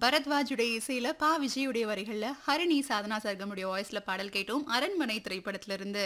பரத்வாஜுடைய இசையில பா விஜயுடைய வரிகள்ல ஹரிணி சாதனா சர்கமுடைய வாய்ஸ்ல பாடல் கேட்டோம் அரண்மனை திரைப்படத்துல இருந்து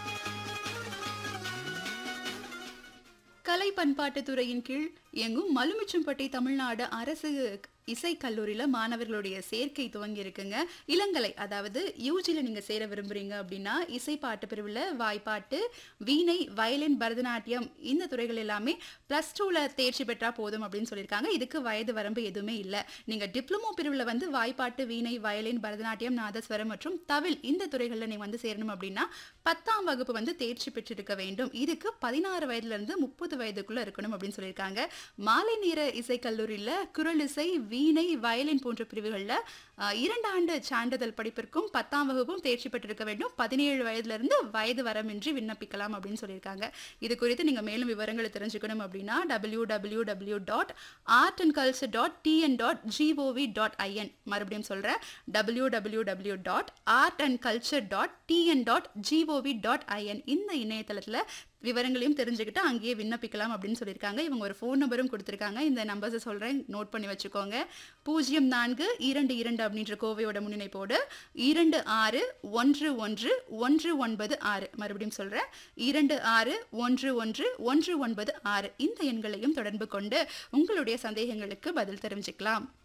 கலை பண்பாட்டுத் துறையின் கீழ் இயங்கும் மலுமிச்சம்பட்டி தமிழ்நாடு அரசு இசை கல்லூரியில மாணவர்களுடைய சேர்க்கை துவங்கி இருக்குங்க இளங்கலை அதாவது யூஜில நீங்க சேர விரும்புறீங்க அப்படின்னா இசை பாட்டு பிரிவுல வாய்ப்பாட்டு வீணை வயலின் பரதநாட்டியம் இந்த துறைகள் எல்லாமே பிளஸ் டூல தேர்ச்சி பெற்றா போதும் அப்படின்னு சொல்லியிருக்காங்க இதுக்கு வயது வரம்பு எதுவுமே இல்லை நீங்க டிப்ளமோ பிரிவுல வந்து வாய்ப்பாட்டு வீணை வயலின் பரதநாட்டியம் நாதஸ்வரம் மற்றும் தவில் இந்த துறைகளில் நீங்க வந்து சேரணும் அப்படின்னா பத்தாம் வகுப்பு வந்து தேர்ச்சி பெற்றிருக்க வேண்டும் இதுக்கு பதினாறு வயதுல இருந்து முப்பது வயதுக்குள்ள இருக்கணும் அப்படின்னு சொல்லியிருக்காங்க மாலை நேர இசை கல்லூரியில குரல் இசை வீணை வயலின் போன்ற பிரிவுகளில் இரண்டு ஆண்டு சான்றிதழ் படிப்பிற்கும் பத்தாம் வகுப்பும் தேர்ச்சி பெற்றிருக்க வேண்டும் பதினேழு வயதுல இருந்து வயது வரமின்றி விண்ணப்பிக்கலாம் அப்படின்னு சொல்லியிருக்காங்க இது குறித்து நீங்க மேலும் விவரங்களை தெரிஞ்சுக்கணும் அப்படின்னா W W W dot art and culture dot TN dot GOV dot IN மறுபடியும் சொல்றேன் W W W dot art and culture dot TN dot GOV dot IN இந்த இணையதளத்துல விவரங்களையும் தெரிஞ்சுக்கிட்டு அங்கேயே விண்ணப்பிக்கலாம் அப்படின்னு சொல்லியிருக்காங்க இவங்க ஒரு ஃபோன் நம்பரும் கொடுத்துருக்காங்க இந்த நம்பர்ஸை சொல்கிறேன் நோட் பண்ணி வச்சுக்கோங்க பூஜ்ஜியம் நான்கு இரண்டு இரண்டு அப்படின்ற கோவையோட முன்னிணைப்போடு இரண்டு ஆறு ஒன்று ஒன்று ஒன்று ஒன்பது ஆறு மறுபடியும் சொல்கிறேன் இரண்டு ஆறு ஒன்று ஒன்று ஒன்று ஒன்பது ஆறு இந்த எண்களையும் தொடர்பு கொண்டு உங்களுடைய சந்தேகங்களுக்கு பதில் தெரிஞ்சுக்கலாம்